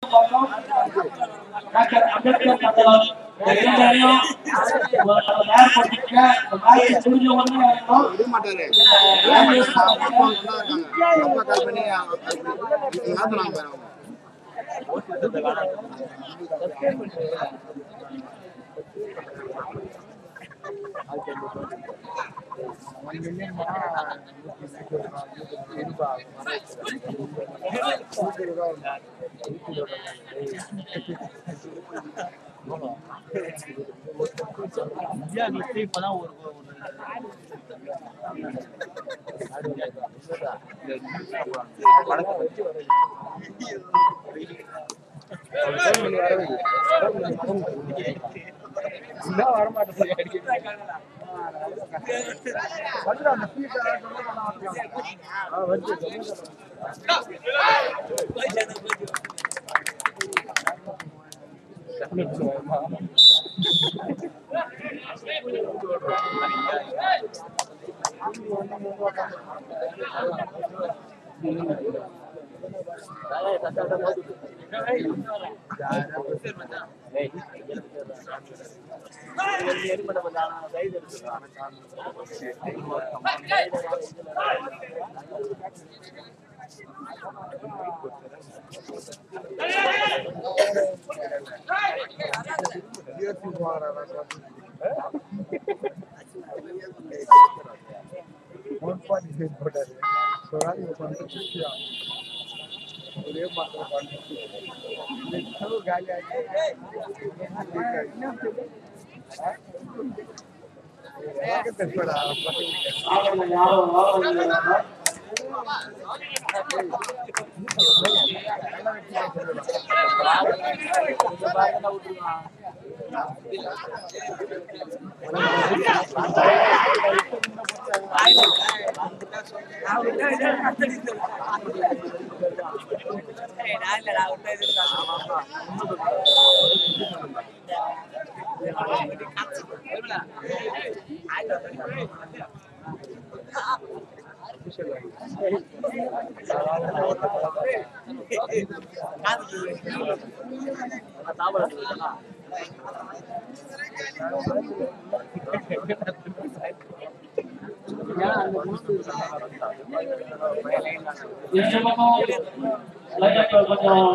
பார்க்கணும் டாக்டர் அம்பேத்கர் மண்டலம் இந்த இரண்டையும் நம்ம தயார்படுத்திக்க இந்த மேட்ச் முடிஞ்ச உடனே இருக்கணும். விட மாட்டாரு இந்த லேடிஸ் அப்பா அப்பா ஒண்ணா இருக்காங்க அப்பா கால் பண்ணி மாத்தலாம் பாரு அவங்க ஆளுங்க யாரும் ஆளுங்க யாரும் இந்த பக்கம் லைட்டா கொஞ்சம்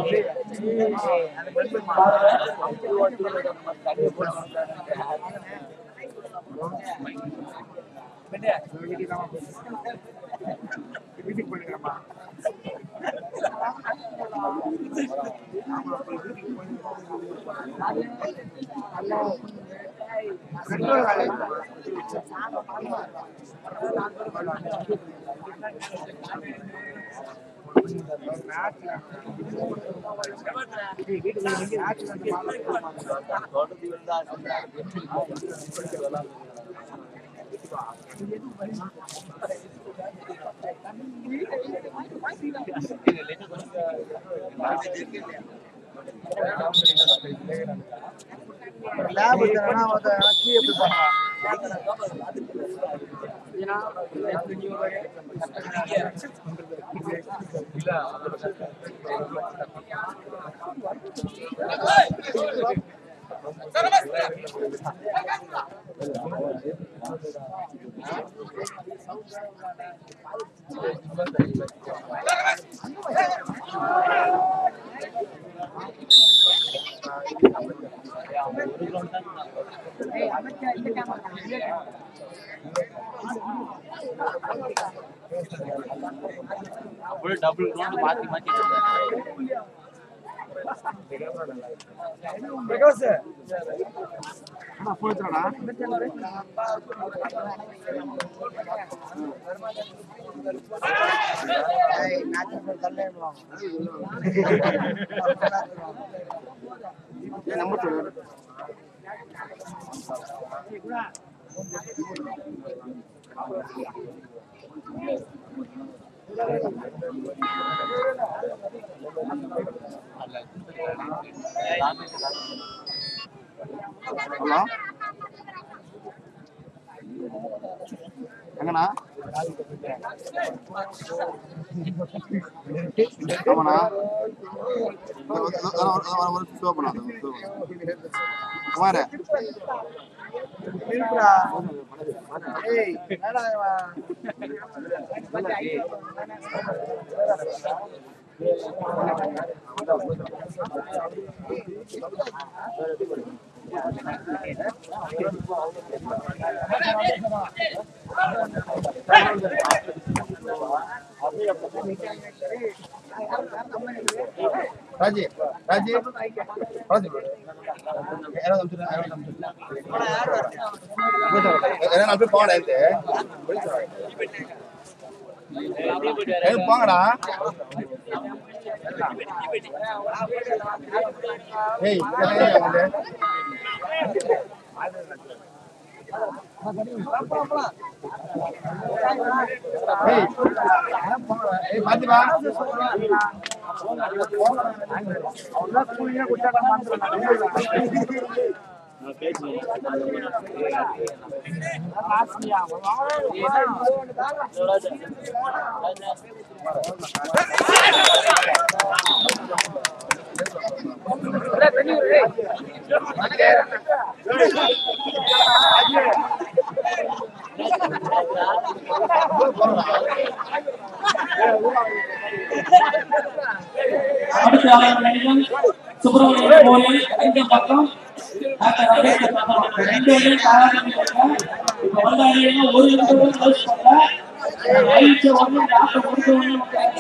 லேப் தரனா அத கீ எப்படி பண்ணா டபுள் ரவுண்ட் மாத்தி மாத்தி பிரகாஷ் அண்ணா போன் எடுத்துடா ஏய் நாச்சு தள்ளேடுவாங்க ஏய் நம்பர் சொல்லு ஹலோ எங்கண்ணா ஆமாண்ணா ஒரு ஷோ பண்ணாத குமார ராஜி ராஜி ராஜி யாராவது அனுப்பிச்சுடுறேன், யாராவது அனுப்பிச்சுடுறேன். யாராவது அனுப்பி போங்கடா இது. ஏய், போங்கடா ஏய் இதெல்லாம் ஏன் வந்து? ஏய் போங்கடா. ஏய் பாத்திமா அடுத்த ஆளாக நடிகன் சுப்பிரமணிய கோயில் இந்த பக்கம் டாக்டர் அம்பேத்கர் பக்கம் ரெண்டு வழியும் காலாண்டிருக்காங்க இப்ப வந்த அணியில ஒரு நிமிஷம் க்ளோஸ் பண்ணல ஐந்து ஒன்று டாக்டர் முடிஞ்ச ஒன்று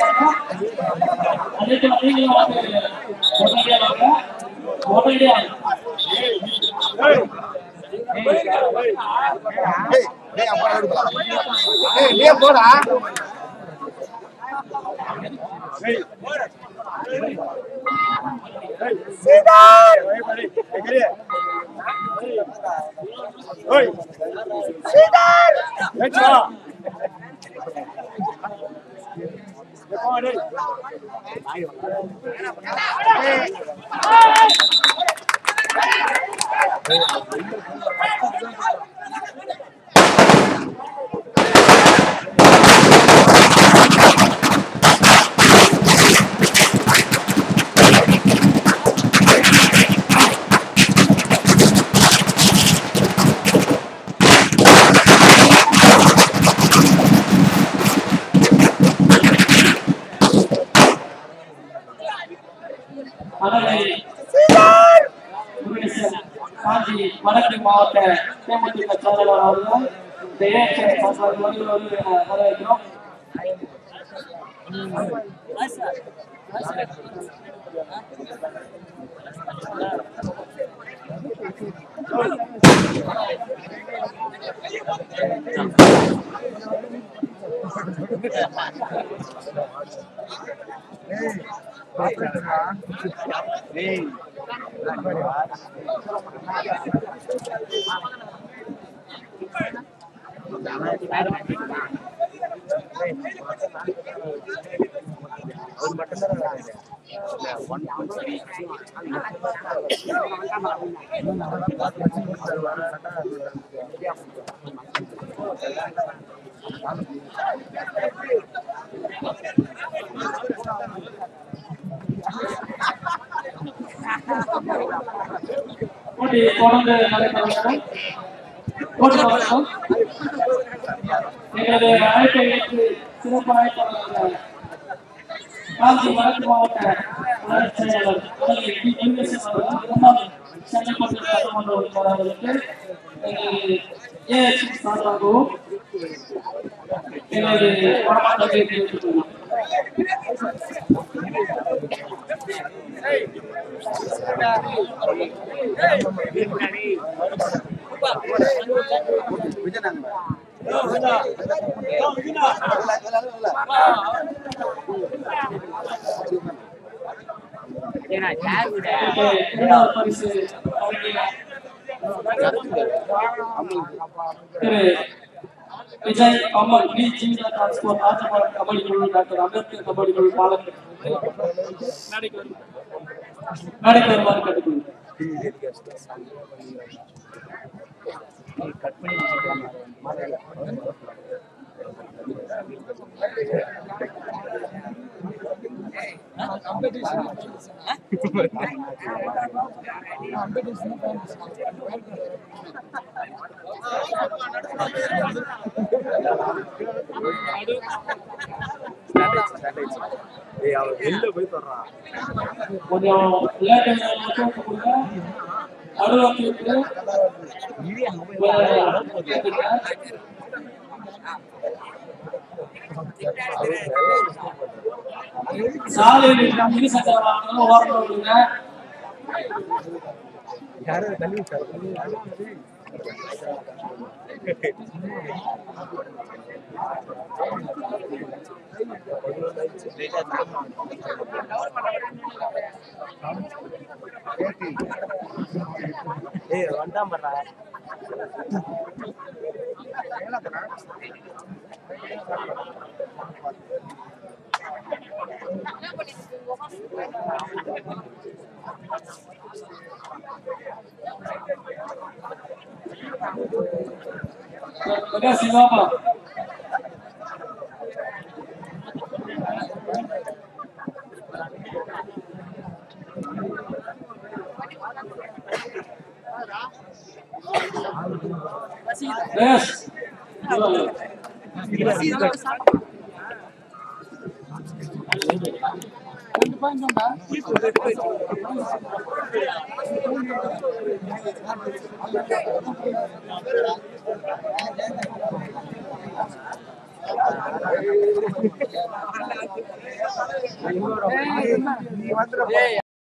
அதே போல நீங்களும் வந்து உடனடியா வாங்க உடனடியா ஏய் ஏய் அப்பா எடுக்கலாம் ஏய் நீ போடா அனலை முருகேசன் காஞ்சி வடக்கு மாவட்ட தேமுதிக செயலாளர் அவர்கள் இந்த ஏஎஸ்எஸ் சார்பாக வந்து வந்து வரவேற்கிறோம் போட்டி தொடர்ந்து நடைபெறுகிறது போட்டி தொடரும் எங்களது அழைப்பை ஏற்று சிறப்பு அழைப்பாளர் காஞ்சி வடக்கு மாவட்ட வளர்ச்சி செயலாளர் அவர்கள் பி. முருகேசன் அவர்கள் முன்னாள் சென்னை பகுதி சட்டமன்ற உறுப்பினர் அவர்களுக்கு எங்களது ஏஎச்சி சார்பாகவும் எங்களது வடமாநிலத்தை தெரிவித்துக் கொள்கிறோம் விஜயநாங்க இரண்டாவது பரிசு வழங்கிய திரு விஜய் அமர் வி ஜீவிதா டிரான்ஸ்போர்ட் ராஜபாளையம் கபடி குழு டாக்டர் அம்பேத்கர் கபடி குழு பாலகர் மேடைக்கு வருமாறு கேட்டுக்கொள்கிறேன் ஏய் அவன் வெளில போய் சொல்றான் கொஞ்சம் லேட் மட்டும் கொடுங்க அடுவாக்கி விட்டு கேட்டுங்க சாலையில் இருக்கிற மினி சக்கர வாகனம் ஓரம் விடுங்க யாரும் தள்ளி விட்டாரு ஏய் வந்தான் பண்றா பிரகாஷ் சிவாப்பா பிரகாஷ் நீ வந்துடுற